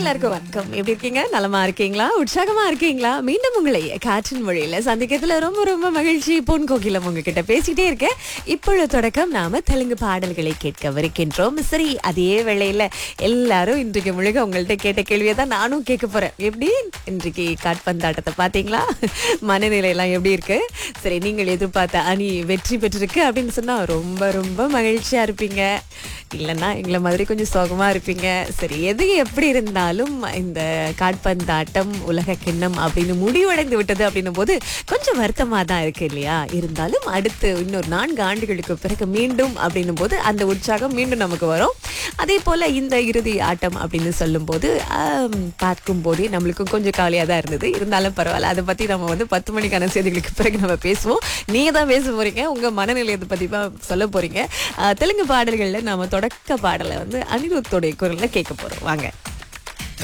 எல்லாருக்கும் வணக்கம் எப்படி இருக்கீங்க நலமா இருக்கீங்களா உற்சாகமா இருக்கீங்களா மீண்டும் உங்களை காற்றின் மொழியில சந்திக்கிறதுல ரொம்ப ரொம்ப மகிழ்ச்சி பொன் கோகிலம் உங்ககிட்ட பேசிட்டே இருக்கேன் இப்பொழுது தொடக்கம் நாம தெலுங்கு பாடல்களை கேட்கவிருக்கின்றோம் சரி அதே வேளையில எல்லாரும் இன்றைக்கு முழுக்க உங்கள்ட்ட கேட்ட கேள்வியை தான் நானும் கேட்க போறேன் எப்படி இன்றைக்கு காட்பந்தாட்டத்தை பாத்தீங்களா மனநிலை எல்லாம் எப்படி இருக்கு சரி நீங்கள் எதிர்பார்த்த அணி வெற்றி பெற்றிருக்கு அப்படின்னு சொன்னா ரொம்ப ரொம்ப மகிழ்ச்சியா இருப்பீங்க இல்லைன்னா எங்களை மாதிரி கொஞ்சம் சோகமா இருப்பீங்க சரி எது எப்படி இருந்தாலும் இந்த காட்பந்தாட்டம் உலக கிண்ணம் அப்படின்னு முடிவடைந்து விட்டது அப்படின்னும் போது கொஞ்சம் வருத்தமா தான் இருக்கு இல்லையா இருந்தாலும் அடுத்து இன்னொரு நான்கு ஆண்டுகளுக்கு பிறகு மீண்டும் அப்படின்னும் போது அந்த உற்சாகம் மீண்டும் நமக்கு வரும் அதே போல இந்த இறுதி ஆட்டம் அப்படின்னு சொல்லும்போது ஆம், பார்க்கும் போதே நம்மளுக்கும் கொஞ்சம் கவலையா தான் இருந்தது இருந்தாலும் பரவாயில்ல அதை பத்தி நம்ம வந்து பத்து மணிக்கான செய்திகளுக்கு பிறகு நம்ம பேசுவோம் நீங்க தான் பேச போறீங்க உங்க மனநிலையத்தை பத்தி தான் சொல்ல போறீங்க ஆஹ், தெலுங்கு பாடல்கள்ல நாம தொடக்க பாடலை வந்து அனிருத்தோடைய குரல்ல கேட்க போறோம் வாங்க